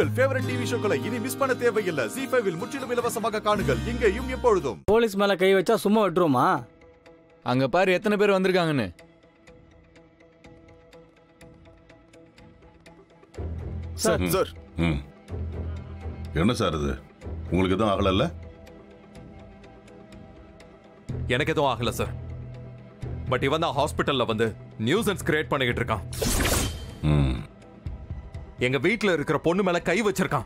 உங்கள் favourite TV ஷோக்களை இனி miss பண்ண தேவையில்லை ஜி ஃபைவில் முற்றிலும் இலவசமாக காணுங்கள் இங்கேயும் எப்பொழுதும் போலீஸ் மேல கை வச்சா சும்மா விட்டுருமா அங்க பாரு எத்தனை பேர் வந்திருக்காங்கன்னு சார் சார் ம் என்ன சார் இது உங்களுக்கு எதுவும் ஆகலைல்ல எனக்கு எதுவும் ஆகல சார் பட் இவன் தான் ஹாஸ்பிட்டல்ல வந்து நியூசன்ஸ் கிரியேட் பண்ணிக்கிட்டு இருக்கான் ம் எங்க வீட்ல இருக்கிற பொண்ணு மேல கை வச்சிருக்கான்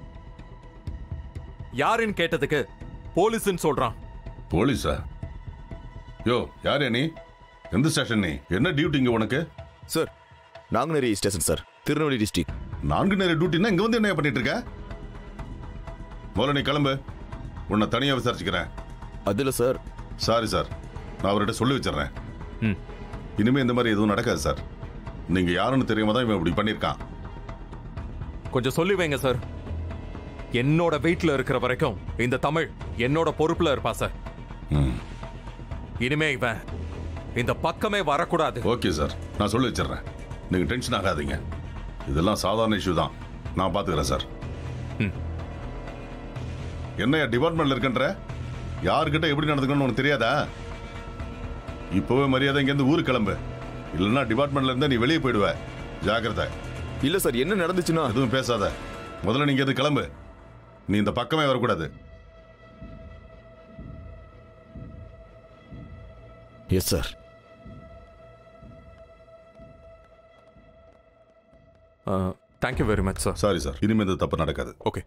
யாருன்னு கேட்டதுக்கு போலீஸ்னு சொல்றான் போலீஸா யோ யார் நீ எந்த ஸ்டேஷன் நீ என்ன டியூட்டி இங்க உனக்கு sir Nanguneri station sir Tirunelveli district நான்கு நேர டியூட்டினா இங்க வந்து என்ன பண்ணிட்டு இருக்க முதல்ல நீ கிளம்பு உன்னை தனியா விசாரிச்சுக்கிறேன் அதில் சார் சாரி சார் நான் அவர்கிட்ட சொல்லி வச்சிடுறேன் ம். இனிமே இந்த மாதிரி எதுவும் நடக்காது சார் நீங்க யாருன்னு தெரியாம தான் இவன் இப்படி பண்ணியிருக்கான் கொஞ்சம் சொல்லி வைங்க சார் என்னோட வீட்ல இருக்கிற வரைக்கும் இந்த தமிழ் என்னோட பொறுப்புல இருப்பா சார் ம் இனிமே இவன் இந்த பக்கமே வரக்கூடாது ஓகே சார் நான் சொல்லி வச்சிடுறேன் நீங்க டென்ஷன் ஆகாதீங்க இதெல்லாம் சாதாரண இஷ்யூ தான் நான் பாத்துக்கிறேன் சார் ம். என்ன டிபார்ட்மெண்ட்ல இருக்கன்ற யார்கிட்ட எப்படி நடந்துக்கணும்னு உனக்கு தெரியாதா இப்பவே மரியாதை இங்கேருந்து ஊருக்கு கிளம்பு இல்லைன்னா டிபார்ட்மெண்ட்ல இருந்தா நீ வெளியே போயிடுவ ஜாக்கிரதை இல்லை சார் என்ன நடந்துச்சுன்னா எதுவும் பேசாத முதல்ல நீங்க எது கிளம்பு நீ இந்த பக்கமே வரக்கூடாது yes sir thank you very much sir sorry sir இனிமே இந்த தப்பு நடக்காது ஓகே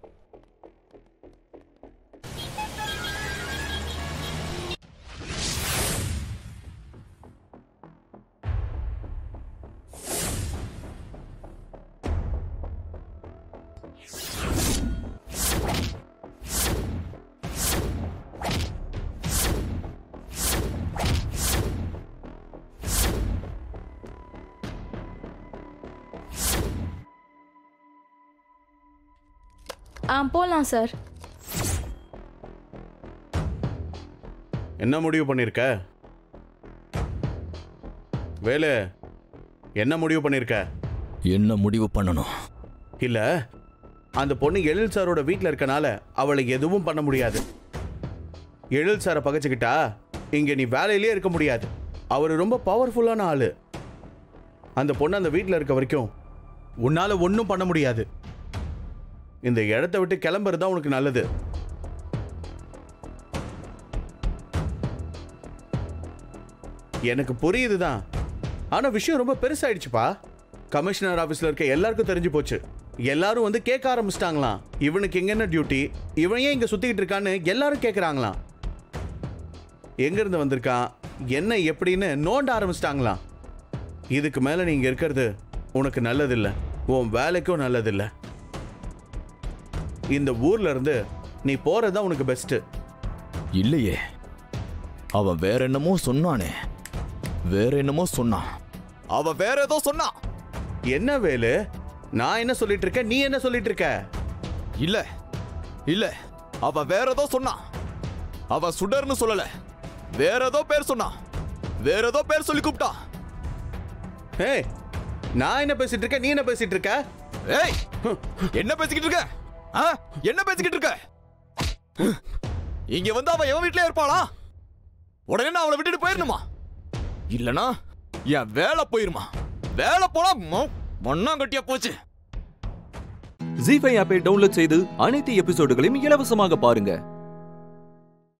ஆ போகலாம் சார் என்ன முடிவு பண்ணிருக்க வேலு என்ன முடிவு பண்ணிருக்க என்ன முடிவு பண்ணணும் இல்ல அந்த பொண்ணு எழில் சாரோட வீட்டில் இருக்கனால அவளை எதுவும் பண்ண முடியாது எழில் சாரை பகைச்சுக்கிட்டா இங்க நீ வேலையிலே இருக்க முடியாது அவர் ரொம்ப பவர்ஃபுல்லான ஆளு அந்த பொண்ணு அந்த வீட்டில் இருக்க வரைக்கும் உன்னால ஒன்றும் பண்ண முடியாது இந்த இடத்த விட்டு கிளம்புறது தான் உனக்கு நல்லது எனக்கு புரியுதுதான் ஆனா விஷயம் ரொம்ப பெருசாயிடுச்சுப்பா கமிஷனர் ஆபீஸ்ல இருக்க எல்லாருக்கும் தெரிஞ்சு போச்சு எல்லாரும் வந்து கேட்க ஆரம்பிச்சிட்டாங்களாம் இவனுக்கு எங்க என்ன டியூட்டி இவன் ஏன் இங்க சுத்திக்கிட்டு இருக்கான்னு எல்லாரும் கேட்கறாங்களாம் எங்க இருந்து வந்திருக்கான் என்ன எப்படின்னு நோண்ட ஆரம்பிச்சிட்டாங்களாம் இதுக்கு மேல நீங்க இருக்கிறது உனக்கு நல்லதில்ல உன் வேலைக்கும் நல்லதில்ல இந்த ஊர்ல இருந்து நீ போறதுதான் உனக்கு பெஸ்ட் இல்லையே அவன் வேற என்னமோ சொன்னானே வேற என்னமோ சொன்னான் அவன் வேற ஏதோ சொன்னான் என்ன வேலு நான் என்ன சொல்லிட்டு இருக்கேன் நீ என்ன சொல்லிட்டு இருக்க இல்ல இல்ல அவன் வேற ஏதோ சொன்னான் அவன் சுடர்னு சொல்லல வேற ஏதோ பேர் சொன்னான் வேற ஏதோ பேர் சொல்லி கூப்பிட்டான் ஏய் நான் என்ன பேசிட்டு இருக்கேன் நீ என்ன பேசிட்டு இருக்க ஏய் என்ன பேசிக்கிட்டு இருக்க ஆ? என்ன பேசிக்கிட்டு இருக்க இங்க வந்து அவ எவன் வீட்லயே இருப்பாளா உடனே நான் அவளை விட்டுட்டு போயிடணுமா இல்லனா என் வேலை போயிருமா வேலை போனா மொ- மண்ணாங்கட்டியா போச்சு ஜி ஃபைவ் ஆப்பை டவுன்லோட் செய்து அனைத்து எபிசோடுகளையும் இலவசமாக பாருங்க